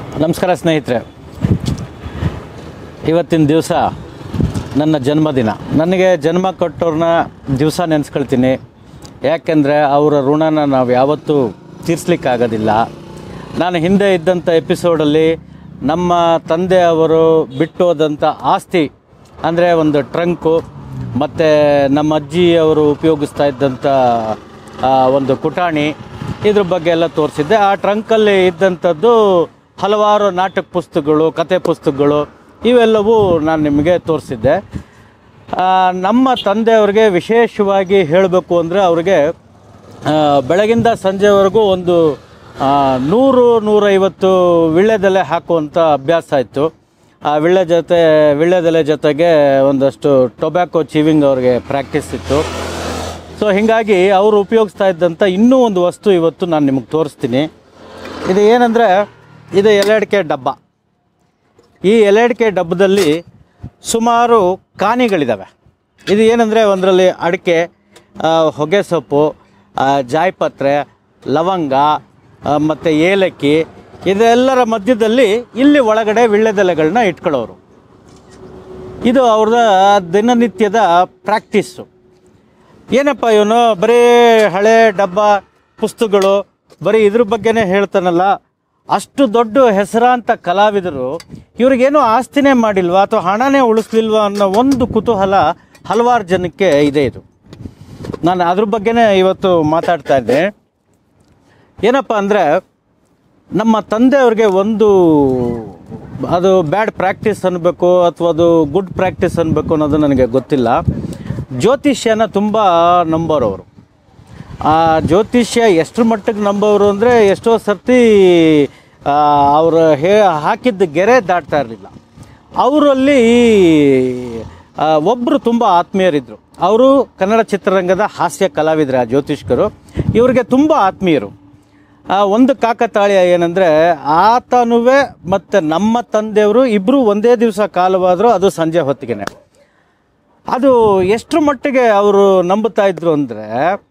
ನಮಸ್ಕಾರ ಸ್ನೇಹಿತರೆ ಇವತ್ತಿನ ದಿವಸ ನನ್ನ ಜನ್ಮದಿನ ನನಗೆ ಜನ್ಮ ಕೊಟ್ಟವ್ರನ್ನ ದಿವಸ ನೆನೆಸ್ಕೊಳ್ತೀನಿ ಯಾಕೆಂದರೆ ಅವರ ಋಣನ ನಾವು ಯಾವತ್ತೂ ತೀರಿಸ್ಲಿಕ್ಕಾಗೋದಿಲ್ಲ ನಾನು ಹಿಂದೆ ಇದ್ದಂಥ ಎಪಿಸೋಡಲ್ಲಿ ನಮ್ಮ ತಂದೆಯವರು ಬಿಟ್ಟು ಹೋದಂಥ ಆಸ್ತಿ ಅಂದರೆ ಒಂದು ಟ್ರಂಕು ಮತ್ತು ನಮ್ಮ ಅಜ್ಜಿಯವರು ಉಪಯೋಗಿಸ್ತಾ ಇದ್ದಂಥ ಆ, ಒಂದು ಕುಟಾಣಿ ಇದ್ರ ಬಗ್ಗೆ ಎಲ್ಲ ತೋರಿಸಿದ್ದೆ ಆ ಟ್ರಂಕಲ್ಲಿ ಇದ್ದಂಥದ್ದು ಹಲವಾರು ನಾಟಕ ಪುಸ್ತಕಗಳು ಕತೆ ಪುಸ್ತಕಗಳು ಇವೆಲ್ಲವೂ ನಾನು ನಿಮಗೆ ತೋರಿಸಿದ್ದೆ ಆ, ನಮ್ಮ ತಂದೆಯವ್ರಿಗೆ ವಿಶೇಷವಾಗಿ ಹೇಳಬೇಕು ಅಂದರೆ ಅವ್ರಿಗೆ ಆ, ಬೆಳಗಿಂದ ಸಂಜೆವರೆಗೂ ಒಂದು ಆ, ನೂರು ನೂರೈವತ್ತು ವಿಳ್ಳೆದೆಲೆ ಹಾಕುವಂಥ ಅಭ್ಯಾಸ ಇತ್ತು ಆ ವಿಳ್ಳೆ ಜೊತೆ ವಿಳ್ಳೆದೆಲೆ ಜೊತೆಗೆ ಒಂದಷ್ಟು ಟೊಬ್ಯಾಕೊ ಚೀವಿಂಗ್ ಅವ್ರಿಗೆ ಪ್ರಾಕ್ಟೀಸ್ ಇತ್ತು ಸೊ ಹೀಗಾಗಿ ಅವರು ಉಪಯೋಗಿಸ್ತಾ ಇದ್ದಂಥ ಇನ್ನೂ ಒಂದು ವಸ್ತು ಇವತ್ತು ನಾನು ನಿಮಗೆ ತೋರಿಸ್ತೀನಿ ಇದು ಏನಂದರೆ ಇದು ಎಲೆಡಿಕೆ ಡಬ್ಬ ಈ ಎಲೆಡಿಕೆ ಡಬ್ಬದಲ್ಲಿ ಸುಮಾರು ಕಾನಿಗಳಿದ್ದಾವೆ ಇದು ಏನಂದರೆ ಒಂದರಲ್ಲಿ ಅಡಿಕೆ ಆ, ಹೊಗೆ ಸೊಪ್ಪು ಆ, ಜಾಯ್ಪತ್ರೆ ಲವಂಗ ಮತ್ತು ಏಲಕ್ಕಿ ಇದೆಲ್ಲರ ಮಧ್ಯದಲ್ಲಿ ಇಲ್ಲಿ ಒಳಗಡೆ ವಿಳ್ಳೆದೆಲೆಗಳನ್ನ ಇಟ್ಕೊಳ್ಳೋರು ಇದು ಅವ್ರದ ದಿನನಿತ್ಯದ ಪ್ರಾಕ್ಟೀಸು ಏನಪ್ಪ ಇವನು ಬರೀ ಹಳೆ ಡಬ್ಬ ಪುಸ್ತಕಗಳು ಬರೀ ಇದ್ರ ಬಗ್ಗೆನೇ ಹೇಳ್ತಾನಲ್ಲ ಅಷ್ಟು ದೊಡ್ಡ ಹೆಸರಾಂತ ಕಲಾವಿದರು ಇವ್ರಿಗೇನು ಆಸ್ತಿನೇ ಮಾಡಿಲ್ವಾ ಅಥವಾ ಹಣನೇ ಉಳಿಸ್ಲಿಲ್ವಾ ಅನ್ನೋ ಒಂದು ಕುತೂಹಲ ಹಲವಾರು ಜನಕ್ಕೆ ಇದೆ ಇದು ನಾನು ಅದ್ರ ಬಗ್ಗೆನೇ ಇವತ್ತು ಮಾತಾಡ್ತಾ ಇದ್ದೆ ಏನಪ್ಪ ಅಂದರೆ ನಮ್ಮ ತಂದೆಯವ್ರಿಗೆ ಒಂದು ಅದು ಬ್ಯಾಡ್ ಪ್ರಾಕ್ಟೀಸ್ ಅನ್ಬೇಕು ಅಥವಾ ಅದು ಗುಡ್ ಪ್ರಾಕ್ಟೀಸ್ ಅನ್ಬೇಕು ಅನ್ನೋದು ನನಗೆ ಗೊತ್ತಿಲ್ಲ ಜ್ಯೋತಿಷ್ಯನ ತುಂಬ ನಂಬೋರು ಅವರು ಆ ಜ್ಯೋತಿಷ್ಯ ಎಷ್ಟರ ಮಟ್ಟಿಗೆ ನಂಬೋರು ಅಂದರೆ ಎಷ್ಟೋ ಸರ್ತಿ ಅವರು ಹೇ ಹಾಕಿದ್ದ ಗೆರೆ ದಾಟ್ತಾ ಇರಲಿಲ್ಲ ಅವರಲ್ಲಿ ಒಬ್ಬರು ತುಂಬ ಆತ್ಮೀಯರಿದ್ದರು ಅವರು ಕನ್ನಡ ಚಿತ್ರರಂಗದ ಹಾಸ್ಯ ಕಲಾವಿದರು ಆ ಜ್ಯೋತಿಷ್ಕರು ಇವ್ರಿಗೆ ತುಂಬ ಆತ್ಮೀಯರು ಆ, ಒಂದು ಕಾಕತಾಳೀಯ ಏನಂದರೆ ಆತನುವೆ ಮತ್ತು ನಮ್ಮ ತಂದೆಯವರು ಇಬ್ಬರು ಒಂದೇ ದಿವಸ ಕಾಲವಾದರೂ ಅದು ಸಂಜೆ ಹೊತ್ತಿಗೆನೆ ಅದು ಎಷ್ಟರ ಮಟ್ಟಿಗೆ ಅವರು ನಂಬುತ್ತಾ ಇದ್ರು ಅಂದರೆ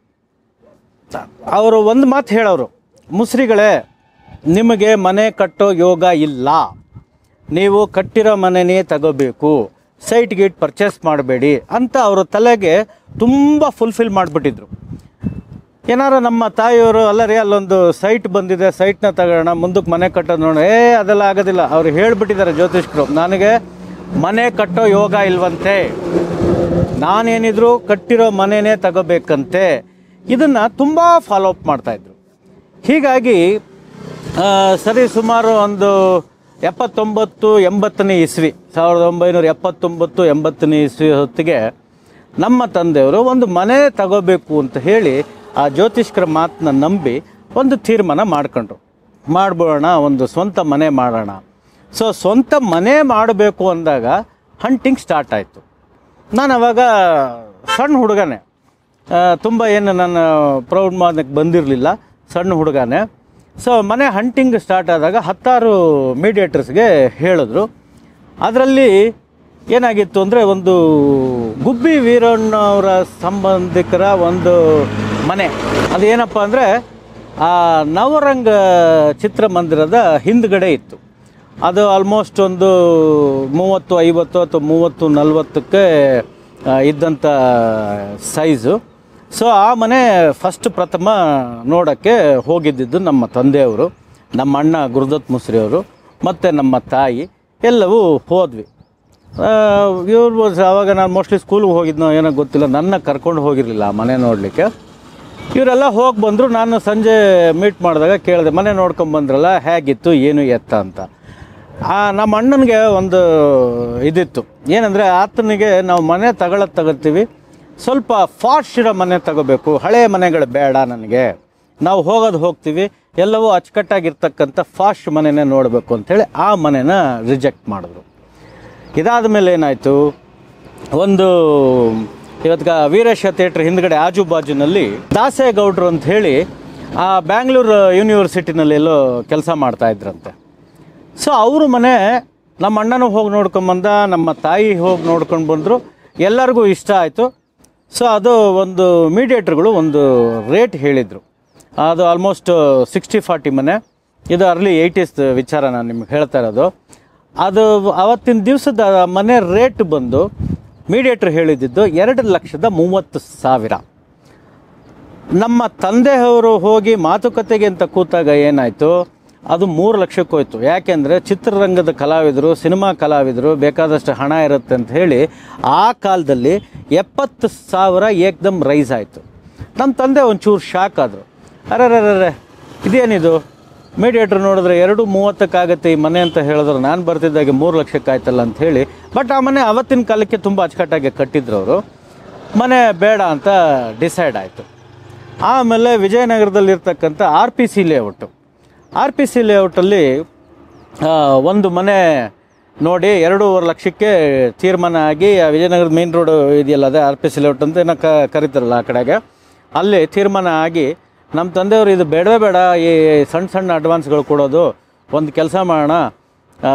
ಅವರು ಒಂದು ಮಾತು ಹೇಳೋರು ಮುಸ್ರಿಗಳೇ ನಿಮಗೆ ಮನೆ ಕಟ್ಟೋ ಯೋಗ ಇಲ್ಲ ನೀವು ಕಟ್ಟಿರೋ ಮನೆನೇ ತಗೋಬೇಕು ಸೈಟ್ ಗೀಟ್ ಪರ್ಚೇಸ್ ಮಾಡಬೇಡಿ ಅಂತ ಅವರು ತಲೆಗೆ ತುಂಬ ಫುಲ್ಫಿಲ್ ಮಾಡಿಬಿಟ್ಟಿದ್ರು ಏನಾರು ನಮ್ಮ ತಾಯಿಯವರು ಅಲ್ಲ ರೀ ಅಲ್ಲೊಂದು ಸೈಟ್ ಬಂದಿದೆ ಸೈಟ್ನ ತಗೋಣ ಮುಂದಕ್ಕೆ ಮನೆ ಕಟ್ಟೋದು ನೋಡಿ ಏ ಅದೆಲ್ಲ ಆಗೋದಿಲ್ಲ ಅವ್ರು ಹೇಳ್ಬಿಟ್ಟಿದ್ದಾರೆ ಜ್ಯೋತಿಷ್ಕರು ನನಗೆ ಮನೆ ಕಟ್ಟೋ ಯೋಗ ಇಲ್ವಂತೆ ನಾನೇನಿದ್ರು ಕಟ್ಟಿರೋ ಮನೆನೇ ತಗೋಬೇಕಂತೆ ಇದನ್ನು ತುಂಬ ಫಾಲೋ ಅಪ್ ಮಾಡ್ತಾಯಿದ್ರು ಹೀಗಾಗಿ ಆ, ಸರಿ ಸುಮಾರು ಒಂದು ಎಪ್ಪತ್ತೊಂಬತ್ತು ಎಂಬತ್ತನೇ ಇಸ್ವಿ ಸಾವಿರದ ಒಂಬೈನೂರ ಎಪ್ಪತ್ತೊಂಬತ್ತು ಎಂಬತ್ತನೇ ಇಸ್ವಿ ಹೊತ್ತಿಗೆ ನಮ್ಮ ತಂದೆಯವರು ಒಂದು ಮನೆ ತಗೋಬೇಕು ಅಂತ ಹೇಳಿ ಆ ಜ್ಯೋತಿಷ್ಕರ ಮಾತನ್ನ ನಂಬಿ ಒಂದು ತೀರ್ಮಾನ ಮಾಡ್ಕೊಂಡ್ರು ಮಾಡ್ಬೋಣ ಒಂದು ಸ್ವಂತ ಮನೆ ಮಾಡೋಣ ಸೊ ಸ್ವಂತ ಮನೆ ಮಾಡಬೇಕು ಅಂದಾಗ ಹಂಟಿಂಗ್ ಸ್ಟಾರ್ಟ್ ಆಯಿತು ನಾನು ಅವಾಗ ಸಣ್ಣ ಹುಡುಗನೇ ತುಂಬ ಏನು ನನ್ನ ಪ್ರೌಢ ಮಾದಕ್ಕೆ ಬಂದಿರಲಿಲ್ಲ ಸಣ್ಣ ಹುಡುಗನೇ ಸೊ ಮನೆ ಹಂಟಿಂಗ್ ಸ್ಟಾರ್ಟ್ ಆದಾಗ ಹತ್ತಾರು ಮೀಡಿಯೇಟರ್ಸ್ಗೆ ಹೇಳಿದ್ರು ಅದರಲ್ಲಿ ಏನಾಗಿತ್ತು ಅಂದರೆ ಒಂದು ಗುಬ್ಬಿ ವೀರಣ್ಣವರ ಸಂಬಂಧಿಕರ ಒಂದು ಮನೆ ಅದೇನಪ್ಪ ಅಂದರೆ ಆ ನವರಂಗ ಚಿತ್ರಮಂದಿರದ ಹಿಂದ್ಗಡೆ ಇತ್ತು ಅದು ಆಲ್ಮೋಸ್ಟ್ ಒಂದು ಮೂವತ್ತು ಐವತ್ತು ಅಥವಾ ಮೂವತ್ತು ನಲ್ವತ್ತಕ್ಕೆ ಆ, ಇದ್ದಂಥ ಸೈಜು ಸೊ ಆ ಮನೆ ಫಸ್ಟ್ ಪ್ರಥಮ ನೋಡೋಕ್ಕೆ ಹೋಗಿದ್ದಿದ್ದು ನಮ್ಮ ತಂದೆಯವರು ನಮ್ಮ ಅಣ್ಣ ಗುರುದತ್ ಮುಸ್ರಿ ಅವರು ಮತ್ತು ನಮ್ಮ ತಾಯಿ ಎಲ್ಲವೂ ಹೋದ್ವಿ ಇವ್ರು ಆವಾಗ ನಾನು ಮೋಸ್ಟ್ಲಿ ಸ್ಕೂಲ್ಗೆ ಹೋಗಿದ್ನೋ ಏನೋ ಗೊತ್ತಿಲ್ಲ ನನ್ನ ಕರ್ಕೊಂಡು ಹೋಗಿರಲಿಲ್ಲ ಆ ಮನೆ ನೋಡಲಿಕ್ಕೆ ಇವರೆಲ್ಲ ಹೋಗಿ ಬಂದರು ನಾನು ಸಂಜೆ ಮೀಟ್ ಮಾಡಿದಾಗ ಕೇಳಿದೆ ಮನೆ ನೋಡ್ಕೊಂಬಂದ್ರಲ್ಲ ಹೇಗಿತ್ತು ಏನು ಎತ್ತ ಅಂತ ಆ ನಮ್ಮ ಅಣ್ಣನಿಗೆ ಒಂದು ಇದಿತ್ತು ಏನಂದರೆ ಆತನಿಗೆ ನಾವು ಮನೆ ತಗೊಳ್ಳೋದು ತಗೋತೀವಿ ಸ್ವಲ್ಪ ಫಾಸ್ಟ್ ಇರೋ ಮನೆ ತಗೋಬೇಕು ಹಳೆಯ ಮನೆಗಳು ಬೇಡ ನನಗೆ ನಾವು ಹೋಗೋದು ಹೋಗ್ತೀವಿ ಎಲ್ಲವೂ ಅಚ್ಚುಕಟ್ಟಾಗಿರ್ತಕ್ಕಂಥ ಫಾಸ್ಟ್ ಮನೆನೇ ನೋಡಬೇಕು ಅಂಥೇಳಿ ಆ ಮನೆನ ರಿಜೆಕ್ಟ್ ಮಾಡಿದ್ರು ಇದಾದ ಮೇಲೆ ಏನಾಯಿತು ಒಂದು ಇವತ್ತು ವೀರೇಶ ಥಿಯೇಟ್ರ್ ಹಿಂದ್ಗಡೆ ಆಜು ಬಾಜುನಲ್ಲಿ ದಾಸೇಗೌಡರು ಅಂತ ಹೇಳಿ ಆ ಬ್ಯಾಂಗ್ಳೂರು ಯೂನಿವರ್ಸಿಟಿನಲ್ಲಿ ಎಲ್ಲೋ ಕೆಲಸ ಮಾಡ್ತಾ ಇದ್ರಂತೆ ಸೊ ಅವ್ರ ಮನೆ ನಮ್ಮ ಅಣ್ಣನೂ ಹೋಗಿ ನೋಡ್ಕೊಂಬಂದ ನಮ್ಮ ತಾಯಿ ಹೋಗಿ ನೋಡ್ಕೊಂಡು ಬಂದರು ಎಲ್ಲರಿಗೂ ಇಷ್ಟ ಆಯಿತು ಸೊ ಅದು ಒಂದು ಮೀಡಿಯೇಟ್ರುಗಳು ಒಂದು ರೇಟ್ ಹೇಳಿದರು ಅದು ಆಲ್ಮೋಸ್ಟ್ ಸಿಕ್ಸ್ಟಿ ಫಾರ್ಟಿ ಮನೆ ಇದು ಅರ್ಲಿ ಏಯ್ಟೀಸ್ ವಿಚಾರ ನಾನು ನಿಮ್ಗೆ ಹೇಳ್ತಾ ಇರೋದು ಅದು ಅವತ್ತಿನ ದಿವಸದ ಮನೆ ರೇಟ್ ಬಂದು ಮೀಡಿಯೇಟ್ರ್ ಹೇಳಿದ್ದು ಎರಡು ಲಕ್ಷದ ಮೂವತ್ತು ಸಾವಿರ ನಮ್ಮ ತಂದೆಯವರು ಹೋಗಿ ಮಾತುಕತೆಗೆ ಅಂತ ಕೂತಾಗ ಏನಾಯಿತು ಅದು ಮೂರು ಲಕ್ಷಕ್ಕೆ ಹೋಯ್ತು ಯಾಕೆಂದರೆ ಚಿತ್ರರಂಗದ ಕಲಾವಿದರು ಸಿನಿಮಾ ಕಲಾವಿದರು ಬೇಕಾದಷ್ಟು ಹಣ ಇರುತ್ತೆ ಅಂತ ಹೇಳಿ ಆ ಕಾಲದಲ್ಲಿ ಎಪ್ಪತ್ತು ಸಾವಿರ ಏಕ್ದಮ್ ರೈಸ್ ಆಯಿತು ನಮ್ಮ ತಂದೆ ಒಂಚೂರು ಶಾಕ್ ಆದರು ಅರೆ ಇದೇನಿದು ಮೀಡಿಯೇಟ್ರ್ ನೋಡಿದ್ರೆ ಎರಡು ಮೂವತ್ತಕ್ಕಾಗತ್ತೆ ಈ ಮನೆ ಅಂತ ಹೇಳಿದ್ರು ನಾನು ಬರ್ತಿದ್ದಾಗೆ ಮೂರು ಲಕ್ಷಕ್ಕೆ ಆಯ್ತಲ್ಲ ಅಂತ ಹೇಳಿ ಬಟ್ ಆ ಮನೆ ಅವತ್ತಿನ ಕಾಲಕ್ಕೆ ತುಂಬ ಅಚ್ಚುಕಟ್ಟಾಗಿ ಕಟ್ಟಿದ್ರು ಅವರು ಮನೆ ಬೇಡ ಅಂತ ಡಿಸೈಡ್ ಆಯಿತು ಆಮೇಲೆ ವಿಜಯನಗರದಲ್ಲಿರ್ತಕ್ಕಂಥ R P C layout R P C ಲೇಔಟಲ್ಲಿ ಆ, ಒಂದು ಮನೆ ನೋಡಿ ಎರಡೂವರೆ ಲಕ್ಷಕ್ಕೆ ತೀರ್ಮಾನ ಆಗಿ ಆ ವಿಜಯನಗರದ ಮೇನ್ ರೋಡ್ ಇದೆಯಲ್ಲ ಅದೇ ಆರ್ ಪಿ ಸಿ ಲೇಔಟ್ ಅಂತ ಏನೋ ಕ ಕರೀತಾರಲ್ಲ ಆ ಕಡೆಗೆ ಅಲ್ಲಿ ತೀರ್ಮಾನ ಆಗಿ ನಮ್ಮ ತಂದೆಯವರು ಇದು ಬೇಡವೇ ಬೇಡ ಈ ಸಣ್ಣ ಸಣ್ಣ ಅಡ್ವಾನ್ಸ್ಗಳು ಕೊಡೋದು ಒಂದು ಕೆಲಸ ಮಾಡೋಣ ಆ,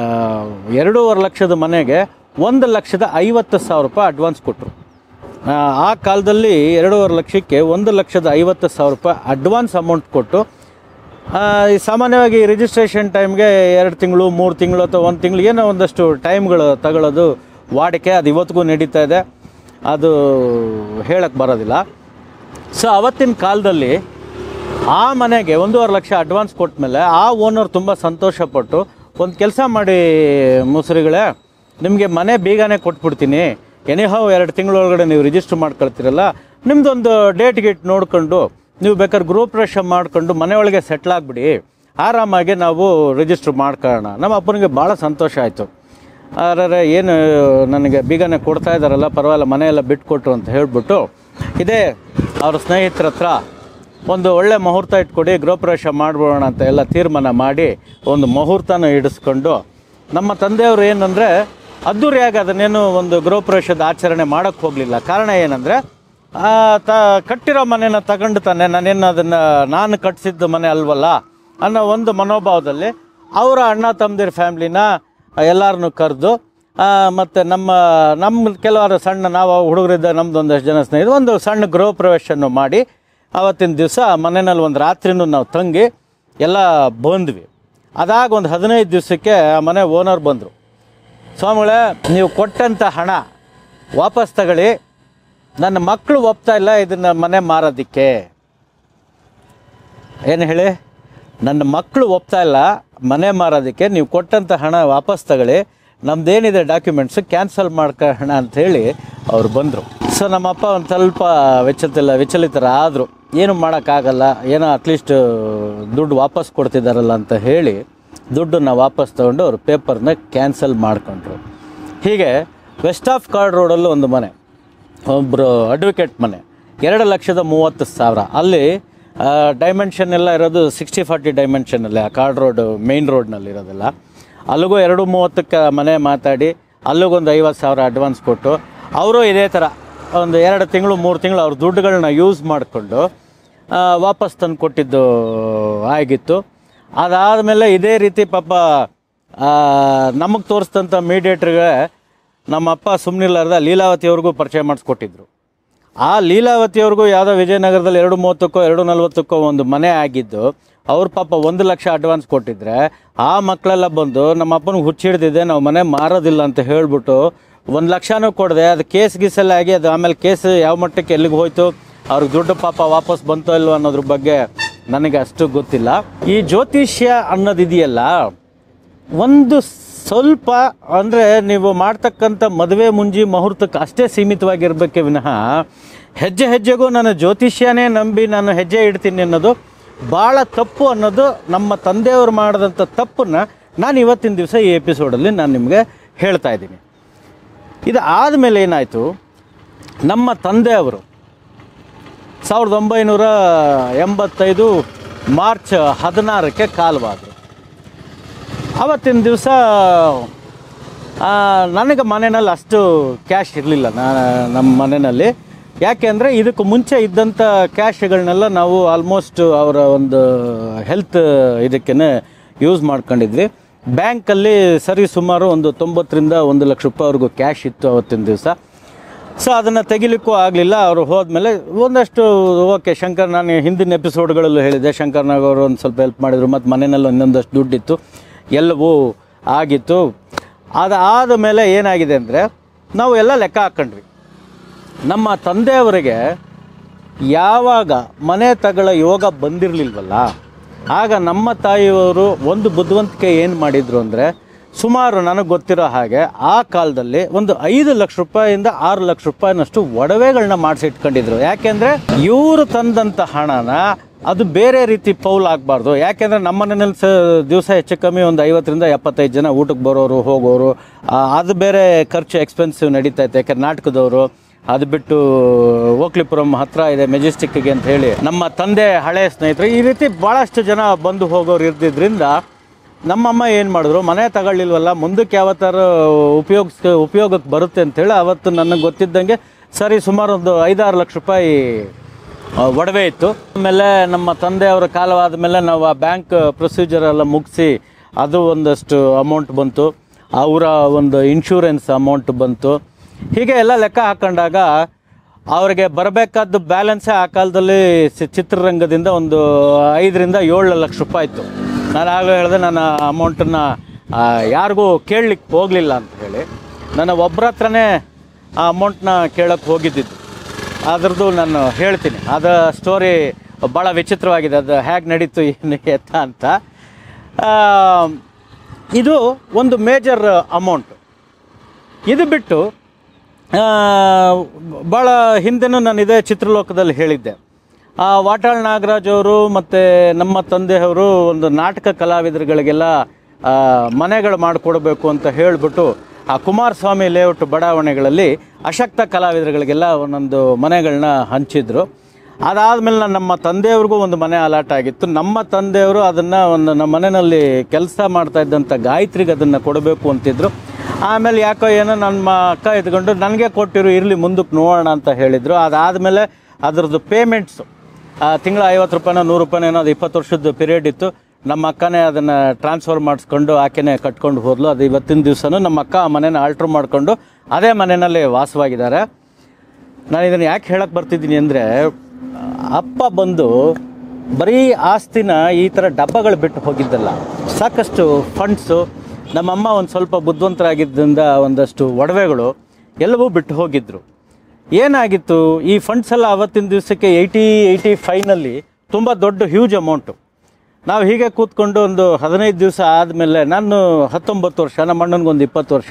ಎರಡೂವರೆ ಲಕ್ಷದ ಮನೆಗೆ ಒಂದು ಲಕ್ಷದ ಐವತ್ತು ಸಾವಿರ ರೂಪಾಯಿ ಅಡ್ವಾನ್ಸ್ ಕೊಟ್ಟರು ಆ, ಆ ಕಾಲದಲ್ಲಿ ಎರಡೂವರೆ ಲಕ್ಷಕ್ಕೆ ಒಂದು ಲಕ್ಷದ ಐವತ್ತು ಸಾವಿರ ರೂಪಾಯಿ ಅಡ್ವಾನ್ಸ್ ಅಮೌಂಟ್ ಕೊಟ್ಟು ಆ, ಈ ಸಾಮಾನ್ಯವಾಗಿ ರಿಜಿಸ್ಟ್ರೇಷನ್ ಟೈಮ್ಗೆ ಎರಡು ತಿಂಗಳು ಮೂರು ತಿಂಗಳು ಅಥವಾ ಒಂದು ತಿಂಗಳು ಏನೋ ಒಂದಷ್ಟು ಟೈಮ್ಗಳು ತಗೊಳ್ಳೋದು ವಾಡಿಕೆ ಅದು ಇವತ್ತಿಗೂ ನಡೀತಾ ಇದೆ ಅದು ಹೇಳಕ್ಕೆ ಬರೋದಿಲ್ಲ ಸೊ ಅವತ್ತಿನ ಕಾಲದಲ್ಲಿ ಆ ಮನೆಗೆ ಒಂದೂವರೆ ಲಕ್ಷ ಅಡ್ವಾನ್ಸ್ ಕೊಟ್ಮೇಲೆ ಆ ಓನರ್ ತುಂಬ ಸಂತೋಷಪಟ್ಟು ಒಂದು ಕೆಲಸ ಮಾಡಿ ಮುಸುರಿಗಳೇ ನಿಮಗೆ ಮನೆ ಬೇಗನೆ ಕೊಟ್ಬಿಡ್ತೀನಿ ಎನಿಹಾವ್ ಎರಡು ತಿಂಗಳೊಳಗಡೆ ನೀವು ರಿಜಿಸ್ಟರ್ ಮಾಡ್ಕೊಳ್ತೀರಲ್ಲ ನಿಮ್ಮದೊಂದು ಡೇಟ್ ಗೀಟ್ ನೋಡ್ಕೊಂಡು ನೀವು ಬೇಕಾದ್ರೆ ಗೃಹಪ್ರವೇಶ ಮಾಡ್ಕೊಂಡು ಮನೆಯೊಳಗೆ ಸೆಟ್ಲ್ ಆಗಿಬಿಡಿ ಆರಾಮಾಗಿ ನಾವು ರಿಜಿಸ್ಟರ್ ಮಾಡ್ಕೊಳ್ಳೋಣ ನಮ್ಮ ಅಪ್ಪನಿಗೆ ಭಾಳ ಸಂತೋಷ ಆಯಿತು ಅರೆ ಏನು ನನಗೆ ಬೀಗನೆ ಕೊಡ್ತಾ ಇದ್ದಾರಲ್ಲ ಪರವಾಗಿಲ್ಲ ಮನೆಯೆಲ್ಲ ಬಿಟ್ಕೊಟ್ರು ಅಂತ ಹೇಳ್ಬಿಟ್ಟು ಇದೇ ಅವ್ರ ಸ್ನೇಹಿತರ ಹತ್ರ ಒಂದು ಒಳ್ಳೆ ಮುಹೂರ್ತ ಇಟ್ಕೊಡಿ ಗೃಹಪ್ರವೇಶ ಮಾಡ್ಬಿಡೋಣ ಅಂತ ಎಲ್ಲ ತೀರ್ಮಾನ ಮಾಡಿ ಒಂದು ಮುಹೂರ್ತನ ಇಡಿಸ್ಕೊಂಡು ನಮ್ಮ ತಂದೆಯವರು ಏನಂದರೆ ಅದ್ದೂರಿಯಾಗಿ ಅದನ್ನೇನು ಒಂದು ಗೃಹಪ್ರವೇಶದ ಆಚರಣೆ ಮಾಡೋಕ್ಕೆ ಹೋಗಲಿಲ್ಲ ಕಾರಣ ಏನಂದರೆ ತ ಕಟ್ಟಿರೋ ಮನೆನ ತಗೊಂಡು ತಾನೆ ನಾನೇನು ಅದನ್ನು ನಾನು ಕಟ್ಟಿಸಿದ್ದು ಮನೆ ಅಲ್ವಲ್ಲ ಅನ್ನೋ ಒಂದು ಮನೋಭಾವದಲ್ಲಿ ಅವರ ಅಣ್ಣ ತಮ್ಮದಿರ ಫ್ಯಾಮ್ಲಿನ ಎಲ್ಲರನ್ನೂ ಕರೆದು ಮತ್ತು ನಮ್ಮ ನಮ್ಮ ಕೆಲವರು ಸಣ್ಣ ನಾವು ಹುಡುಗರಿದ್ದ ನಮ್ದು ಒಂದಷ್ಟು ಜನ ಸ್ನೇಹಿತರು ಒಂದು ಸಣ್ಣ ಗೃಹ ಪ್ರವೇಶವನ್ನು ಮಾಡಿ ಆವತ್ತಿನ ದಿವಸ ಮನೆಯಲ್ಲಿ ಒಂದು ರಾತ್ರಿನೂ ನಾವು ತಂಗಿ ಎಲ್ಲ ಬಂದ್ವಿ ಅದಾಗ ಒಂದು ಹದಿನೈದು ದಿವಸಕ್ಕೆ ಆ ಮನೆ ಓನರ್ ಬಂದರು ಸ್ವಾಮಿಗಳೇ ನೀವು ಕೊಟ್ಟಂಥ ಹಣ ವಾಪಸ್ ತಗೊಳ್ಳಿ ನನ್ನ ಮಕ್ಕಳು ಒಪ್ತಾ ಇಲ್ಲ ಇದನ್ನು ಮನೆ ಮಾರೋದಕ್ಕೆ ಏನು ಹೇಳಿ ನನ್ನ ಮಕ್ಕಳು ಒಪ್ತಾ ಇಲ್ಲ ಮನೆ ಮಾರೋದಕ್ಕೆ ನೀವು ಕೊಟ್ಟಂಥ ಹಣ ವಾಪಸ್ ತಗೊಳ್ಳಿ ನಮ್ದೇನಿದೆ ಡಾಕ್ಯುಮೆಂಟ್ಸ್ ಕ್ಯಾನ್ಸಲ್ ಮಾಡ್ಕೊಳ್ಳೋಣ ಅಂಥೇಳಿ ಅವ್ರು ಬಂದರು ಸೊ ನಮ್ಮಪ್ಪ ಒಂದು ಸ್ವಲ್ಪ ವಿಚಲಿತ ವಿಚಲಿತರ ಆದರು ಏನು ಮಾಡೋಕ್ಕಾಗಲ್ಲ ಏನೋ ಅಟ್ಲೀಸ್ಟ್ ದುಡ್ಡು ವಾಪಸ್ ಕೊಡ್ತಿದ್ದಾರಲ್ಲ ಅಂತ ಹೇಳಿ ದುಡ್ಡನ್ನು ವಾಪಸ್ ತೊಗೊಂಡು ಅವ್ರು ಪೇಪರ್ನ ಕ್ಯಾನ್ಸಲ್ ಮಾಡ್ಕೊಂಡ್ರು ಹೀಗೆ ವೆಸ್ಟ್ ಆಫ್ ಕಾರ್ಡ್ ರೋಡಲ್ಲೂ ಒಂದು ಮನೆ ಒಬ್ಬರು ಅಡ್ವೊಕೇಟ್ ಮನೆ ಎರಡು ಲಕ್ಷದ ಮೂವತ್ತು ಸಾವಿರ ಅಲ್ಲಿ ಡೈಮೆನ್ಷನ್ ಎಲ್ಲ ಇರೋದು ಸಿಕ್ಸ್ಟಿ ಫಾರ್ಟಿ ಡೈಮೆನ್ಷನಲ್ಲಿ ಆ ಕಾರ್ಡ್ ರೋಡ್ ಮೇಯ್ನ್ ರೋಡ್ನಲ್ಲಿ ಇರೋದಿಲ್ಲ ಅಲ್ಲಿಗೂ ಎರಡು ಮೂವತ್ತಕ್ಕೆ ಮನೆ ಮಾತಾಡಿ ಅಲ್ಲಿಗೊಂದು ಐವತ್ತು ಸಾವಿರ ಅಡ್ವಾನ್ಸ್ ಕೊಟ್ಟು ಅವರು ಇದೇ ಥರ ಒಂದು ಎರಡು ತಿಂಗಳು ಮೂರು ತಿಂಗಳು ಅವ್ರ ದುಡ್ಡುಗಳನ್ನ ಯೂಸ್ ಮಾಡಿಕೊಂಡು ವಾಪಸ್ ತಂದು ಕೊಟ್ಟಿದ್ದು ಆಗಿತ್ತು ಅದಾದಮೇಲೆ ಇದೇ ರೀತಿ ಪಾಪ ನಮಗೆ ತೋರಿಸ್ತಂಥ ಮೀಡಿಯೇಟ್ರಿಗೆ ನಮ್ಮ ಅಪ್ಪ ಸುಮ್ಮನಿಲ್ಲಾರ್ದ ಲೀಲಾವತಿಯವ್ರಿಗೂ ಪರಿಚಯ ಮಾಡಿಸ್ಕೊಟ್ಟಿದ್ರು ಆ ಲೀಲಾವತಿಯವ್ರಿಗೂ ಯಾವುದೋ ವಿಜಯನಗರದಲ್ಲಿ ಎರಡು ಮೂವತ್ತಕ್ಕೋ ಎರಡು ನಲ್ವತ್ತಕ್ಕೋ ಒಂದು ಮನೆ ಆಗಿದ್ದು ಅವ್ರ ಪಾಪ ಒಂದು ಲಕ್ಷ ಅಡ್ವಾನ್ಸ್ ಕೊಟ್ಟಿದ್ರೆ ಆ ಮಕ್ಕಳೆಲ್ಲ ಬಂದು ನಮ್ಮ ಅಪ್ಪನಿಗೆ ಹುಚ್ಚಿಡ್ದಿದೆ ನಾವು ಮನೆ ಮಾರೋದಿಲ್ಲ ಅಂತ ಹೇಳ್ಬಿಟ್ಟು ಒಂದು ಲಕ್ಷನೂ ಕೊಡದೆ ಅದು ಕೇಸ್ ಗೀಸೆಲ್ಲ ಆಗಿ ಅದು ಆಮೇಲೆ ಕೇಸ್ ಯಾವ ಮಟ್ಟಕ್ಕೆ ಎಲ್ಲಿಗೆ ಹೋಯ್ತು ಅವ್ರಿಗೆ ದುಡ್ಡು ಪಾಪ ವಾಪಸ್ ಬಂತೋ ಇಲ್ವೋ ಅನ್ನೋದ್ರ ಬಗ್ಗೆ ನನಗೆ ಅಷ್ಟು ಗೊತ್ತಿಲ್ಲ ಈ ಜ್ಯೋತಿಷ್ಯ ಅನ್ನೋದಿದೆಯಲ್ಲ ಒಂದು ಸ್ವಲ್ಪ ಅಂದರೆ ನೀವು ಮಾಡ್ತಕ್ಕಂಥ ಮದುವೆ ಮುಂಜಿ ಮುಹೂರ್ತಕ್ಕೆ ಅಷ್ಟೇ ಸೀಮಿತವಾಗಿರ್ಬೇಕೆ ವಿನಃ ಹೆಜ್ಜೆ ಹೆಜ್ಜೆಗೂ ನಾನು ಜ್ಯೋತಿಷ್ಯನೇ ನಂಬಿ ನಾನು ಹೆಜ್ಜೆ ಇಡ್ತೀನಿ ಅನ್ನೋದು ಭಾಳ ತಪ್ಪು ಅನ್ನೋದು ನಮ್ಮ ತಂದೆಯವರು ಮಾಡಿದಂಥ ತಪ್ಪನ್ನು ನಾನು ಇವತ್ತಿನ ದಿವಸ ಈ ಎಪಿಸೋಡಲ್ಲಿ ನಾನು ನಿಮಗೆ ಹೇಳ್ತಾ ಇದ್ದೀನಿ ಇದು ಆದಮೇಲೆ ಏನಾಯಿತು ನಮ್ಮ ತಂದೆಯವರು ಸಾವಿರದ ಒಂಬೈನೂರ ಎಂಬತ್ತೈದು ಮಾರ್ಚ್ ಹದಿನಾರಕ್ಕೆ ಕಾಲವಾದರು ಅವತ್ತಿನ ದಿವಸ ನನಗೆ ಮನೆಯಲ್ಲಿ ಅಷ್ಟು ಕ್ಯಾಶ್ ಇರಲಿಲ್ಲ ನಾ ನಮ್ಮ ಮನೆಯಲ್ಲಿ ಯಾಕೆಂದರೆ ಇದಕ್ಕೆ ಮುಂಚೆ ಇದ್ದಂಥ ಕ್ಯಾಶ್ಗಳನ್ನೆಲ್ಲ ನಾವು ಆಲ್ಮೋಸ್ಟ್ ಅವರ ಒಂದು ಹೆಲ್ತ್ ಇದಕ್ಕೇ ಯೂಸ್ ಮಾಡ್ಕೊಂಡಿದ್ವಿ ಬ್ಯಾಂಕಲ್ಲಿ ಸರಿ ಸುಮಾರು ಒಂದು ತೊಂಬತ್ತರಿಂದ ಒಂದು ಲಕ್ಷ ರೂಪಾಯಿವರೆಗೂ ಕ್ಯಾಶ್ ಇತ್ತು ಅವತ್ತಿನ ದಿವಸ ಸೊ ಅದನ್ನು ತೆಗಿಲಿಕ್ಕೂ ಆಗಲಿಲ್ಲ ಅವರು ಹೋದ್ಮೇಲೆ ಒಂದಷ್ಟು ಓಕೆ ಶಂಕರ್ ನಾನು ಹಿಂದಿನ ಎಪಿಸೋಡ್ಗಳಲ್ಲೂ ಹೇಳಿದ್ದೆ ಶಂಕರ್ನಾಗ್ ಅವರು ಒಂದು ಸ್ವಲ್ಪ ಹೆಲ್ಪ್ ಮಾಡಿದರು ಮತ್ತು ಮನೆಯಲ್ಲಿ ಇನ್ನೊಂದಷ್ಟು ದುಡ್ಡಿತ್ತು ಎಲ್ಲವೂ ಆಗಿತ್ತು ಅದಾದ ಮೇಲೆ ಏನಾಗಿದೆ ಅಂದರೆ ನಾವು ಎಲ್ಲ ಲೆಕ್ಕ ಹಾಕ್ಕೊಂಡ್ವಿ ನಮ್ಮ ತಂದೆಯವರಿಗೆ ಯಾವಾಗ ಮನೆ ತಗಳ ಯೋಗ ಬಂದಿರಲಿಲ್ವಲ್ಲ ಆಗ ನಮ್ಮ ತಾಯಿಯವರು ಒಂದು ಬುದ್ಧಿವಂತಿಕೆ ಏನು ಮಾಡಿದ್ರು ಅಂದರೆ ಸುಮಾರು ನನಗೆ ಗೊತ್ತಿರೋ ಹಾಗೆ ಆ ಕಾಲದಲ್ಲಿ ಒಂದು ಐದು ಲಕ್ಷ ರೂಪಾಯಿಂದ ಆರು ಲಕ್ಷ ರೂಪಾಯಿನಷ್ಟು ಒಡವೆಗಳನ್ನ ಮಾಡಿಸಿಟ್ಕೊಂಡಿದ್ರು ಯಾಕೆಂದರೆ ಇವರು ತಂದಂಥ ಹಣನ ಅದು ಬೇರೆ ರೀತಿ ಪೌಲ್ ಆಗಬಾರ್ದು ಯಾಕೆಂದರೆ ನಮ್ಮ ಮನೆಯಲ್ಲಿ ಸ ದಿವಸ ಹೆಚ್ಚು ಕಮ್ಮಿ ಒಂದು ಐವತ್ತರಿಂದ ಎಪ್ಪತ್ತೈದು ಜನ ಊಟಕ್ಕೆ ಬರೋರು ಹೋಗೋರು ಆ, ಅದು ಬೇರೆ ಖರ್ಚು ಎಕ್ಸ್ಪೆನ್ಸಿವ್ ನಡೀತಾ ಇತ್ತು ಯಾಕೆ ನಾಟಕದವರು ಅದು ಬಿಟ್ಟು ಓಕ್ಲಿಪುರಂ ಹತ್ರ ಇದೆ ಮೆಜೆಸ್ಟಿಕ್ಗೆ ಅಂತ ಹೇಳಿ ನಮ್ಮ ತಂದೆ ಹಳೆ ಸ್ನೇಹಿತರು ಈ ರೀತಿ ಭಾಳಷ್ಟು ಜನ ಬಂದು ಹೋಗೋರು ಇರ್ದಿದ್ರಿಂದ ನಮ್ಮಮ್ಮ ಏನು ಮಾಡಿದ್ರು ಮನೆ ತಗೊಳ್ಳಿಲ್ವಲ್ಲ ಮುಂದಕ್ಕೆ ಯಾವತ್ತಾರು ಉಪಯೋಗಿಸ್ ಉಪಯೋಗಕ್ಕೆ ಬರುತ್ತೆ ಅಂತೇಳಿ ಅವತ್ತು ನನಗೆ ಗೊತ್ತಿದ್ದಂಗೆ ಸರಿ ಸುಮಾರು ಒಂದು ಐದಾರು ಲಕ್ಷ ರೂಪಾಯಿ ಆ, ಒಡವೆ ಇತ್ತು ಆಮೇಲೆ ನಮ್ಮ ತಂದೆಯವರ ಕಾಲವಾದ ಮೇಲೆ ನಾವು ಆ ಬ್ಯಾಂಕ್ ಪ್ರೊಸೀಜರ್ ಎಲ್ಲ ಮುಗಿಸಿ ಅದು ಒಂದಷ್ಟು ಅಮೌಂಟ್ ಬಂತು ಅವರ ಒಂದು ಇನ್ಶೂರೆನ್ಸ್ ಅಮೌಂಟ್ ಬಂತು ಹೀಗೆ ಎಲ್ಲ ಲೆಕ್ಕ ಹಾಕೊಂಡಾಗ ಅವರಿಗೆ ಬರಬೇಕಾದ ಬ್ಯಾಲೆನ್ಸೇ ಆ ಕಾಲದಲ್ಲಿ ಸಿ- ಚಿತ್ರರಂಗದಿಂದ ಒಂದು ಐದರಿಂದ ಏಳು ಲಕ್ಷ ರೂಪಾಯಿ ಇತ್ತು ನಾನು ಆಗ ಹೇಳಿದೆ ನನ್ನ ಅಮೌಂಟನ್ನು ಯಾರಿಗೂ ಕೇಳಲಿಕ್ಕೆ ಹೋಗಲಿಲ್ಲ ಅಂತ ಹೇಳಿ ನನ್ನ ಒಬ್ಬರ ಹತ್ರನೇ ಆ ಅಮೌಂಟ್ನ ಕೇಳಕ್ಕೆ ಹೋಗಿದ್ದಿದ್ದು ಅದ್ರದ್ದು ನಾನು ಹೇಳ್ತೀನಿ ಅದು ಸ್ಟೋರಿ ಭಾಳ ವಿಚಿತ್ರವಾಗಿದೆ ಅದು ಹೇಗೆ ನಡೀತು ಏನು ಎತ್ತ ಅಂತ ಆ, ಇದು ಒಂದು ಮೇಜರ್ ಅಮೌಂಟ್ ಇದು ಬಿಟ್ಟು ಆ, ಭಾಳ ಹಿಂದೆನೂ ನಾನು ಇದೇ ಚಿತ್ರಲೋಕದಲ್ಲಿ ಹೇಳಿದ್ದೆ ಆ ವಾಟಾಳ್ ನಾಗರಾಜ್ ಅವರು ಮತ್ತು ನಮ್ಮ ತಂದೆಯವರು ಒಂದು ನಾಟಕ ಕಲಾವಿದರುಗಳಿಗೆಲ್ಲ ಆ, ಮನೆಗಳು ಮಾಡಿಕೊಡ್ಬೇಕು ಅಂತ ಹೇಳಿಬಿಟ್ಟು ಆ ಕುಮಾರಸ್ವಾಮಿ ಲೇಔಟ್ ಬಡಾವಣೆಗಳಲ್ಲಿ ಅಶಕ್ತ ಕಲಾವಿದರುಗಳಿಗೆಲ್ಲ ಒಂದೊಂದು ಮನೆಗಳನ್ನ ಹಂಚಿದ್ರು ಅದಾದಮೇಲೆ ನಮ್ಮ ತಂದೆಯವ್ರಿಗೂ ಒಂದು ಮನೆ ಅಲಾಟ್ ಆಗಿತ್ತು ನಮ್ಮ ತಂದೆಯವರು ಅದನ್ನು ಒಂದು ನಮ್ಮ ಮನೆಯಲ್ಲಿ ಕೆಲಸ ಮಾಡ್ತಾ ಇದ್ದಂಥ ಗಾಯತ್ರಿಗೆ ಅದನ್ನು ಕೊಡಬೇಕು ಅಂತಿದ್ರು ಆಮೇಲೆ ಯಾಕೋ ಏನೋ ನಮ್ಮ ಅಕ್ಕ ಇದ್ಕೊಂಡು ನನಗೆ ಕೊಟ್ಟಿರು ಇರಲಿ ಮುಂದಕ್ಕೆ ನೋಡೋಣ ಅಂತ ಹೇಳಿದರು ಅದಾದಮೇಲೆ ಅದರದ್ದು ಪೇಮೆಂಟ್ಸು ತಿಂಗಳ ಐವತ್ತು ರೂಪಾಯಿನೋ ನೂರು ರೂಪಾಯಿನೋ ಏನೋ ಅದು ಇಪ್ಪತ್ತು ವರ್ಷದ ಪೀರಿಯಡ್ ಇತ್ತು ನಮ್ಮ ಅಕ್ಕನೇ ಅದನ್ನು ಟ್ರಾನ್ಸ್ಫರ್ ಮಾಡಿಸ್ಕೊಂಡು ಆಕೆನೇ ಕಟ್ಕೊಂಡು ಹೋದ್ಲು ಅದು ಇವತ್ತಿನ ದಿವಸನೂ ನಮ್ಮ ಅಕ್ಕ ಆ ಮನೇನ ಆಲ್ಟ್ರ್ ಮಾಡಿಕೊಂಡು ಅದೇ ಮನೆಯಲ್ಲಿ ವಾಸವಾಗಿದ್ದಾರೆ ನಾನು ಇದನ್ನು ಯಾಕೆ ಹೇಳಕ್ಕೆ ಬರ್ತಿದ್ದೀನಿ ಅಂದರೆ ಅಪ್ಪ ಬಂದು ಬರೀ ಆಸ್ತಿನ ಈ ಥರ ಡಬ್ಬಗಳು ಬಿಟ್ಟು ಹೋಗಿದ್ದಲ್ಲ ಸಾಕಷ್ಟು ಫಂಡ್ಸು ನಮ್ಮಮ್ಮ ಒಂದು ಸ್ವಲ್ಪ ಬುದ್ಧಿವಂತರಾಗಿದ್ದರಿಂದ ಒಂದಷ್ಟು ಒಡವೆಗಳು ಎಲ್ಲವೂ ಬಿಟ್ಟು ಹೋಗಿದ್ರು ಏನಾಗಿತ್ತು ಈ ಫಂಡ್ಸ್ ಎಲ್ಲ ಅವತ್ತಿನ ದಿವಸಕ್ಕೆ ಏಯ್ಟಿ ಏಯ್ಟಿ ಫೈನಲ್ಲಿ ತುಂಬ ದೊಡ್ಡ ಹ್ಯೂಜ್ ಅಮೌಂಟು ನಾವು ಹೀಗೆ ಕೂತ್ಕೊಂಡು ಒಂದು ಹದಿನೈದು ದಿವಸ ಆದಮೇಲೆ ನಾನು ಹತ್ತೊಂಬತ್ತು ವರ್ಷ ನಮ್ಮ ಅಣ್ಣನಿಗೊಂದು ಇಪ್ಪತ್ತು ವರ್ಷ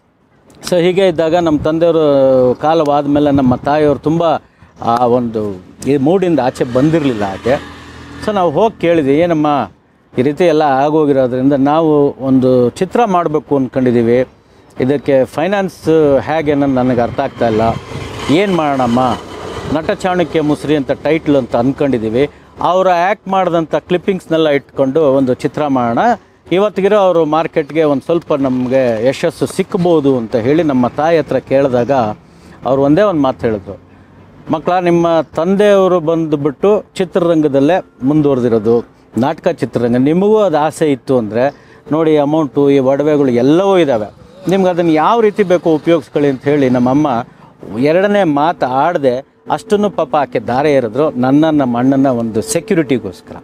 ಸೊ ಹೀಗೆ ಇದ್ದಾಗ ನಮ್ಮ ತಂದೆಯವರು ಕಾಲವಾದ ಮೇಲೆ ನಮ್ಮ ತಾಯಿಯವರು ತುಂಬ ಆ ಒಂದು ಈ ಮೂಡಿಂದ ಆಚೆ ಬಂದಿರಲಿಲ್ಲ ಆಕೆ ಸೊ ನಾವು ಹೋಗಿ ಕೇಳಿದ್ವಿ ಏನಮ್ಮ ಈ ರೀತಿ ಎಲ್ಲ ಆಗೋಗಿರೋದ್ರಿಂದ ನಾವು ಒಂದು ಚಿತ್ರ ಮಾಡಬೇಕು ಅಂದ್ಕೊಂಡಿದ್ದೀವಿ ಇದಕ್ಕೆ ಫೈನಾನ್ಸ್ ಹೇಗೆ ಅನ್ನೋದು ನನಗೆ ಅರ್ಥ ಆಗ್ತಾ ಇಲ್ಲ ಏನು ಮಾಡೋಣಮ್ಮ ನಟ ಚಾಣಕ್ಯ ಮುಸ್ರಿ ಅಂತ ಟೈಟ್ಲ್ ಅಂತ ಅಂದ್ಕೊಂಡಿದ್ದೀವಿ ಅವರು ಆ್ಯಕ್ಟ್ ಮಾಡಿದಂಥ ಕ್ಲಿಪ್ಪಿಂಗ್ಸ್ನೆಲ್ಲ ಇಟ್ಕೊಂಡು ಒಂದು ಚಿತ್ರ ಮಾಡೋಣ ಇವತ್ತಿಗಿರೋ ಅವರು ಮಾರ್ಕೆಟ್ಗೆ ಒಂದು ಸ್ವಲ್ಪ ನಮಗೆ ಯಶಸ್ಸು ಸಿಕ್ಬೋದು ಅಂತ ಹೇಳಿ ನಮ್ಮ ತಾಯಿ ಹತ್ರ ಕೇಳಿದಾಗ ಅವ್ರು ಒಂದೇ ಒಂದು ಮಾತು ಹೇಳಿದ್ರು ಮಕ್ಕಳ ನಿಮ್ಮ ತಂದೆಯವರು ಬಂದುಬಿಟ್ಟು ಚಿತ್ರರಂಗದಲ್ಲೇ ಮುಂದುವರೆದಿರೋದು ನಾಟಕ ಚಿತ್ರರಂಗ ನಿಮಗೂ ಅದು ಆಸೆ ಇತ್ತು ಅಂದರೆ ನೋಡಿ ಅಮೌಂಟು ಈ ಒಡವೆಗಳು ಎಲ್ಲವೂ ಇದ್ದಾವೆ ನಿಮ್ಗೆ ಅದನ್ನು ಯಾವ ರೀತಿ ಬೇಕೋ ಉಪಯೋಗಿಸ್ಕೊಳ್ಳಿ ಅಂತ ಹೇಳಿ ನಮ್ಮಮ್ಮ ಎರಡನೇ ಮಾತು ಆಡದೆ ಅಷ್ಟನ್ನು ಪಾಪ ಆಕೆ ದಾರೆ ಎರೆದ್ರು ನನ್ನ ನಮ್ಮ ಅಣ್ಣನ ಒಂದು ಸೆಕ್ಯೂರಿಟಿಗೋಸ್ಕರ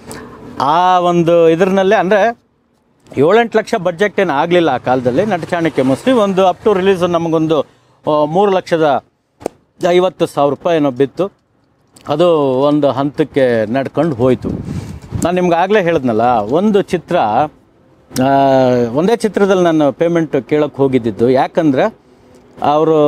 ಆ ಒಂದು ಇದರಲ್ಲೇ ಅಂದರೆ ಏಳೆಂಟು ಲಕ್ಷ ಬಡ್ಜೆಟ್ ಏನು ಆಗಲಿಲ್ಲ ಆ ಕಾಲದಲ್ಲಿ ನಟ ಚಾಣಕ್ಯ ಮುಸ್ಲಿ ಒಂದು ಅಪ್ ಟು ರಿಲೀಸ್ ನಮಗೊಂದು ಆ, ಮೂರು ಲಕ್ಷದ ಐವತ್ತು ಸಾವಿರ ರೂಪಾಯಿ ಏನೋ ಬಿತ್ತು ಅದು ಒಂದು ಹಂತಕ್ಕೆ ನಡ್ಕೊಂಡು ಹೋಯಿತು ನಾನು ನಿಮ್ಗೆ ಆಗಲೇ ಹೇಳಿದ್ನಲ್ಲ ಒಂದು ಚಿತ್ರ ಆ, ಒಂದೇ ಚಿತ್ರದಲ್ಲಿ ನಾನು ಪೇಮೆಂಟ್ ಕೇಳೋಕ್ಕೆ ಹೋಗಿದ್ದಿದ್ದು ಯಾಕಂದರೆ ಅವರು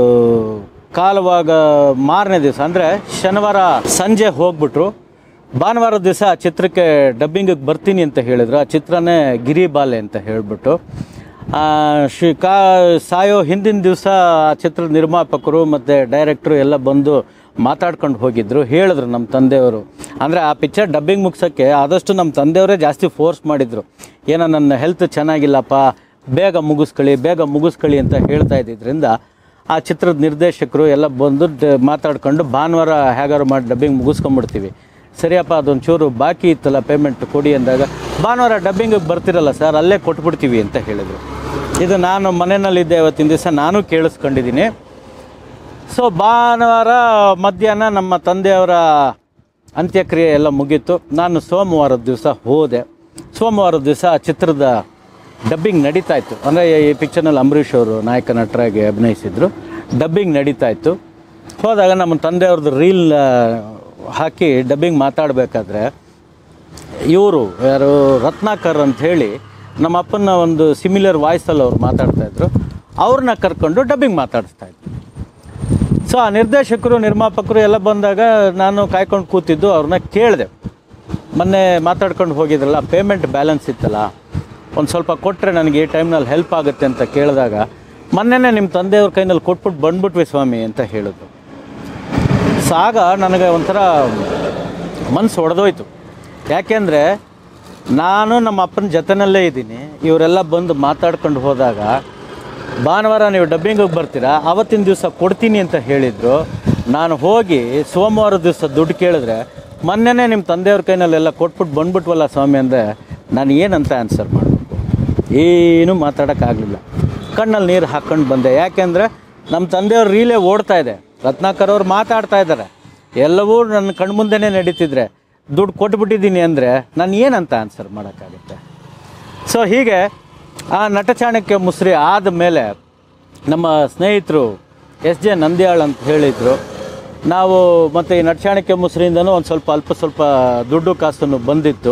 ಕಾಲವಾಗ ಮಾರನೇ ದಿವಸ ಅಂದರೆ ಶನಿವಾರ ಸಂಜೆ ಹೋಗ್ಬಿಟ್ರು ಭಾನುವಾರ ದಿವಸ ಆ ಚಿತ್ರಕ್ಕೆ ಡಬ್ಬಿಂಗಿಗೆ ಬರ್ತೀನಿ ಅಂತ ಹೇಳಿದ್ರು ಆ ಚಿತ್ರನೇ ಗಿರಿಬಾಲೆ ಅಂತ ಹೇಳಿಬಿಟ್ಟು ಶ್ರೀ ಕಾ ಸಾಯೋ ಹಿಂದಿನ ದಿವಸ ಆ ಚಿತ್ರದ ನಿರ್ಮಾಪಕರು ಮತ್ತು ಡೈರೆಕ್ಟ್ರು ಎಲ್ಲ ಬಂದು ಮಾತಾಡ್ಕೊಂಡು ಹೋಗಿದ್ರು ಹೇಳಿದ್ರು ನಮ್ಮ ತಂದೆಯವರು ಅಂದರೆ ಆ ಪಿಕ್ಚರ್ ಡಬ್ಬಿಂಗ್ ಮುಗ್ಸೋಕ್ಕೆ ಆದಷ್ಟು ನಮ್ಮ ತಂದೆಯವರೇ ಜಾಸ್ತಿ ಫೋರ್ಸ್ ಮಾಡಿದರು ಏನೋ ನನ್ನ ಹೆಲ್ತ್ ಚೆನ್ನಾಗಿಲ್ಲಪ್ಪ ಬೇಗ ಮುಗಿಸ್ಕೊಳ್ಳಿ ಬೇಗ ಮುಗಿಸ್ಕೊಳ್ಳಿ ಅಂತ ಹೇಳ್ತಾ ಇದ್ದಿದ್ದರಿಂದ ಆ ಚಿತ್ರದ ನಿರ್ದೇಶಕರು ಎಲ್ಲ ಬಂದು ಡ- ಮಾತಾಡ್ಕೊಂಡು ಭಾನುವಾರ ಹೇಗಾರು ಮಾಡಿ ಡಬ್ಬಿಂಗ್ ಮುಗಿಸ್ಕೊಂಡ್ಬಿಡ್ತೀವಿ ಸರಿಯಪ್ಪ ಅದೊಂಚೂರು ಬಾಕಿ ಇತ್ತಲ್ಲ ಪೇಮೆಂಟ್ ಕೊಡಿ ಅಂದಾಗ ಭಾನುವಾರ ಡಬ್ಬಿಂಗಿಗೆ ಬರ್ತಿರಲ್ಲ ಸರ್ ಅಲ್ಲೇ ಕೊಟ್ಬಿಡ್ತೀವಿ ಅಂತ ಹೇಳಿದರು ಇದು ನಾನು ಮನೆಯಲ್ಲಿದ್ದೆ ಇವತ್ತಿನ ದಿವಸ ನಾನು ಕೇಳಿಸ್ಕೊಂಡಿದ್ದೀನಿ ಸೊ ಭಾನುವಾರ ಮಧ್ಯಾಹ್ನ ನಮ್ಮ ತಂದೆಯವರ ಅಂತ್ಯಕ್ರಿಯೆ ಎಲ್ಲ ಮುಗೀತು ನಾನು ಸೋಮವಾರದ ದಿವಸ ಹೋದೆ ಸೋಮವಾರದ ದಿವಸ ಚಿತ್ರದ ಡಬ್ಬಿಂಗ್ ನಡೀತಾ ಇತ್ತು ಅಂದರೆ ಈ ಪಿಕ್ಚರ್ನಲ್ಲಿ ಅಂಬರೀಷ್ ಅವರು ನಾಯಕ ನಟರಾಗಿ ಅಭಿನಯಿಸಿದ್ರು ಡಬ್ಬಿಂಗ್ ನಡೀತಾ ಇತ್ತು ಹೋದಾಗ ನಮ್ಮ ತಂದೆಯವ್ರದ್ದು ರೀಲ್ ಹಾಕಿ ಡಬ್ಬಿಂಗ್ ಮಾತಾಡಬೇಕಾದ್ರೆ ಇವರು ಯಾರು ರತ್ನಾಕರ್ ಅಂತ ಹೇಳಿ ನಮ್ಮ ಅಪ್ಪನ ಒಂದು ಸಿಮಿಲರ್ ವಾಯ್ಸಲ್ಲಿ ಅವ್ರು ಮಾತಾಡ್ತಾ ಇದ್ರು ಅವ್ರನ್ನ ಕರ್ಕೊಂಡು ಡಬ್ಬಿಂಗ್ ಮಾತಾಡಿಸ್ತಾ ಇದ್ರು ಸೊ ಆ ನಿರ್ದೇಶಕರು ನಿರ್ಮಾಪಕರು ಎಲ್ಲ ಬಂದಾಗ ನಾನು ಕಾಯ್ಕೊಂಡು ಕೂತಿದ್ದು ಅವ್ರನ್ನ ಕೇಳಿದೆ ಮೊನ್ನೆ ಮಾತಾಡ್ಕೊಂಡು ಹೋಗಿದ್ರಲ್ಲ ಪೇಮೆಂಟ್ ಬ್ಯಾಲೆನ್ಸ್ ಇತ್ತಲ್ಲ ಒಂದು ಸ್ವಲ್ಪ ಕೊಟ್ಟರೆ ನನಗೆ ಈ ಟೈಮ್ನಲ್ಲಿ ಹೆಲ್ಪ್ ಆಗುತ್ತೆ ಅಂತ ಕೇಳಿದಾಗ ಮೊನ್ನೆನೇ ನಿಮ್ಮ ತಂದೆಯವ್ರ ಕೈನಲ್ಲಿ ಕೊಟ್ಬಿಟ್ಟು ಬಂದ್ಬಿಟ್ವಿ ಸ್ವಾಮಿ ಅಂತ ಹೇಳಿದ್ರು ಸೊ ಆಗ ನನಗೆ ಒಂಥರ ಮನಸ್ಸು ಒಡೆದೋಯ್ತು ಯಾಕೆಂದರೆ ನಾನು ನಮ್ಮ ಅಪ್ಪನ ಜೊತೆನಲ್ಲೇ ಇದ್ದೀನಿ ಇವರೆಲ್ಲ ಬಂದು ಮಾತಾಡ್ಕೊಂಡು ಹೋದಾಗ ಭಾನುವಾರ ನೀವು ಡಬ್ಬಿಂಗಿಗೆ ಬರ್ತೀರಾ ಆವತ್ತಿನ ದಿವಸ ಕೊಡ್ತೀನಿ ಅಂತ ಹೇಳಿದ್ರು ನಾನು ಹೋಗಿ ಸೋಮವಾರ ದಿವಸ ದುಡ್ಡು ಕೇಳಿದ್ರೆ ಮೊನ್ನೆನೇ ನಿಮ್ಮ ತಂದೆಯವ್ರ ಕೈನಲ್ಲೆಲ್ಲ ಕೊಟ್ಬಿಟ್ಟು ಬಂದ್ಬಿಟ್ವಲ್ಲ ಸ್ವಾಮಿ ಅಂದರೆ ನಾನು ಏನಂತ ಆನ್ಸರ್ ಮಾಡಬೇಕು ಏನೂ ಮಾತಾಡೋಕ್ಕಾಗಲಿಲ್ಲ ಕಣ್ಣಲ್ಲಿ ನೀರು ಹಾಕ್ಕೊಂಡು ಬಂದೆ ಯಾಕೆಂದರೆ ನಮ್ಮ ತಂದೆಯವ್ರ ರೀಲೇ ಓಡ್ತಾ ಇದೆ ರತ್ನಾಕರ್ ಅವ್ರು ಮಾತಾಡ್ತಾ ಇದ್ದಾರೆ ಎಲ್ಲವೂ ನನ್ನ ಕಣ್ಮುಂದೆನೇ ನಡೀತಿದ್ರೆ ದುಡ್ಡು ಕೊಟ್ಬಿಟ್ಟಿದ್ದೀನಿ ಅಂದರೆ ನಾನು ಏನಂತ ಆನ್ಸರ್ ಮಾಡೋಕ್ಕಾಗುತ್ತೆ ಸೊ ಹೀಗೆ ಆ ನಟಚಾಣಕ್ಯ ಮುಸ್ರಿ ಆದ ಮೇಲೆ ನಮ್ಮ ಸ್ನೇಹಿತರು ಎಸ್ ಜೆ ನಂದ್ಯಾಳ್ ಅಂತ ಹೇಳಿದರು ನಾವು ಮತ್ತು ಈ ನಟಚಾಣಕ್ಯ ಮುಸ್ರಿಯಿಂದನೂ ಒಂದು ಸ್ವಲ್ಪ ಅಲ್ಪ ಸ್ವಲ್ಪ ದುಡ್ಡು ಕಾಸನ್ನು ಬಂದಿತ್ತು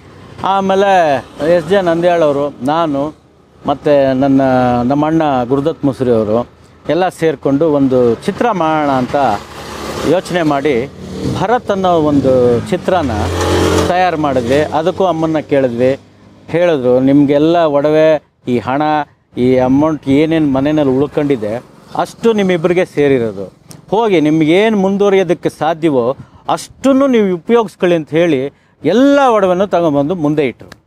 ಆಮೇಲೆ ಎಸ್ ಜೆ ನಂದ್ಯಾಳ್ ಅವರು ನಾನು ಮತ್ತು ನನ್ನ ನಮ್ಮ ಅಣ್ಣ ಗುರುದತ್ ಮುಸ್ರಿ ಅವರು ಎಲ್ಲ ಸೇರಿಕೊಂಡು ಒಂದು ಚಿತ್ರ ಮಾಡೋಣ ಅಂತ ಯೋಚನೆ ಮಾಡಿ ಭರತ್ ಅನ್ನೋ ಒಂದು ಚಿತ್ರನ ತಯಾರು ಮಾಡಿದ್ವಿ ಅದಕ್ಕೂ ಅಮ್ಮನ್ನ ಕೇಳಿದ್ವಿ ಹೇಳಿದ್ರು ನಿಮಗೆಲ್ಲ ಒಡವೆ ಈ ಹಣ ಈ ಅಮೌಂಟ್ ಏನೇನು ಮನೆಯಲ್ಲಿ ಉಳ್ಕೊಂಡಿದೆ ಅಷ್ಟು ನಿಮ್ಮಿಬ್ಬರಿಗೆ ಸೇರಿರೋದು ಹೋಗಿ ನಿಮ್ಗೇನು ಮುಂದುವರಿಯೋದಕ್ಕೆ ಸಾಧ್ಯವೋ ಅಷ್ಟನ್ನು ನೀವು ಉಪಯೋಗಿಸ್ಕೊಳ್ಳಿ ಅಂತ ಹೇಳಿ ಎಲ್ಲ ಒಡವೆನೂ ತಗೊಂಬಂದು ಮುಂದೆ ಇಟ್ಟರು